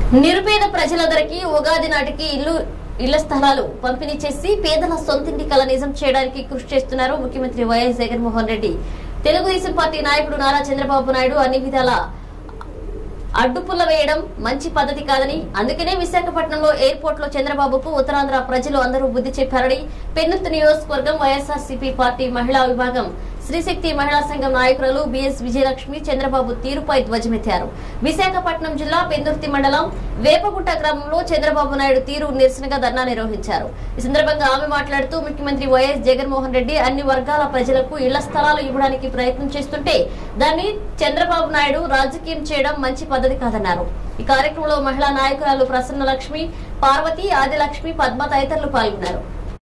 నిరుపేద ప్రజలందరికీ ఉగాది నాటికి ఇల్లు ఇళ్ల స్థలాలు పంపిణీ చేసి పేదల సొంతింటి కల నిజం చేయడానికి కృషి చేస్తున్నారు ముఖ్యమంత్రి వైఎస్ జగన్మోహన్ రెడ్డి తెలుగుదేశం పార్టీ నాయకుడు నారా చంద్రబాబు నాయుడు అన్ని విధాల అడ్డుపుల్ల వేయడం మంచి పద్ధతి కాదని అందుకనే విశాఖపట్నంలో ఎయిర్పోర్ట్ లో చంద్రబాబుకు ఉత్తరాంధ్ర ప్రజలు అందరూ బుద్ధి చెప్పారని పెన్నుత్తు నియోజకవర్గం వైఎస్ఆర్సీపీ పార్టీ మహిళా విభాగం శ్రీశక్తి మహిళా సంఘం నాయకురాలు బిఎస్ విజయలక్ష్మి చంద్రబాబు తీరుపై ధ్వజమెత్తారు విశాఖపట్నం జిల్లా పెందుర్తి మండలం వేపగుంట గ్రామంలో చంద్రబాబు నాయుడు తీరు నిరసనగా ధర్నా నిర్వహించారు ఈ సందర్భంగా ఆమె మాట్లాడుతూ ముఖ్యమంత్రి వైఎస్ జగన్మోహన్ రెడ్డి అన్ని వర్గాల ప్రజలకు ఇళ్ల స్థలాలు ఇవ్వడానికి ప్రయత్నం చేస్తుంటే దాన్ని చంద్రబాబు నాయుడు రాజకీయం చేయడం మంచి పద్ధతి కాదన్నారు ఈ కార్యక్రమంలో మహిళా నాయకురాలు ప్రసన్న లక్ష్మి పార్వతి ఆదిలక్ష్మి పద్మ తదితరులు పాల్గొన్నారు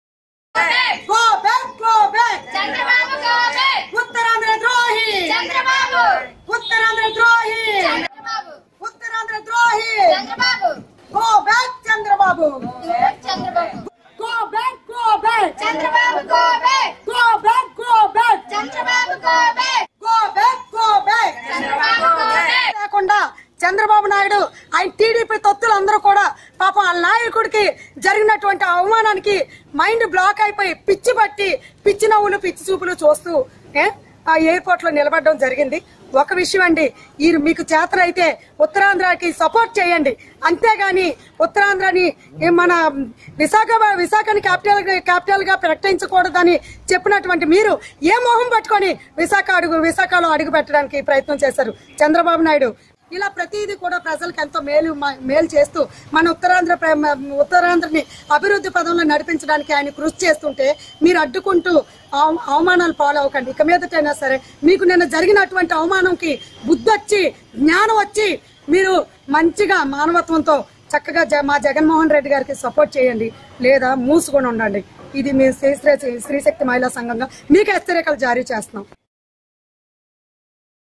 go back go back Chandrababu గోవే ఉత్తరాంధ్ర ద్రోహి చంద్రబాబు ఉత్తరాంధ్ర ద్రోహి చంద్రబాబు ఉత్తరాంధ్ర ద్రోహి Chandrababu go back Chandrababu Chandrababu go back go back Chandrababu గోవే go back go back Chandrababu గోవే go back go back Chandrababu గోవే లేకుండా చంద్రబాబు నాయుడు ఆయన టీడీపీ తొత్తులందరూ కూడా పాపం ఆ నాయకుడికి జరిగినటువంటి అవమానానికి మైండ్ బ్లాక్ అయిపోయి పిచ్చి పట్టి పిచ్చి నవ్వులు పిచ్చి చూపులు చూస్తూ ఏ, ఆ ఎయిర్పోర్ట్ లో నిలబడడం జరిగింది ఒక విషయం అండి ఈ మీకు చేతనైతే ఉత్తరాంధ్రకి సపోర్ట్ చేయండి అంతేగాని ఉత్తరాంధ్రని ఏ మన విశాఖ విశాఖని క్యాపిటల్ క్యాపిటల్ గా ప్రకటించకూడదని చెప్పినటువంటి మీరు ఏ మొహం పట్టుకొని విశాఖ అడుగు విశాఖలో అడుగు పెట్టడానికి ప్రయత్నం చేశారు చంద్రబాబు నాయుడు ఇలా ప్రతిదీ కూడా ప్రజలకు ఎంతో మేలు మ- మేలు చేస్తూ మన ఉత్తరాంధ్ర ప్ర- మ- ఉత్తరాంధ్రని అభివృద్ధి పదంలో నడిపించడానికి ఆయన కృషి చేస్తుంటే మీరు అడ్డుకుంటూ అవ- అవమానాలు పాలవకండి ఇక మీదటైనా సరే మీకు నిన్న జరిగినటువంటి అవమానంకి బుద్ధి వచ్చి జ్ఞానం వచ్చి మీరు మంచిగా మానవత్వంతో చక్కగా జ- మా జగన్మోహన్ రెడ్డి గారికి సపోర్ట్ చేయండి లేదా మూసుకొని ఉండండి ఇది మేము శ్రీ శ్రీ- శ్రీశక్తి మహిళా సంఘంగా మీకు హెచ్చరికలు జారీ చేస్తున్నాం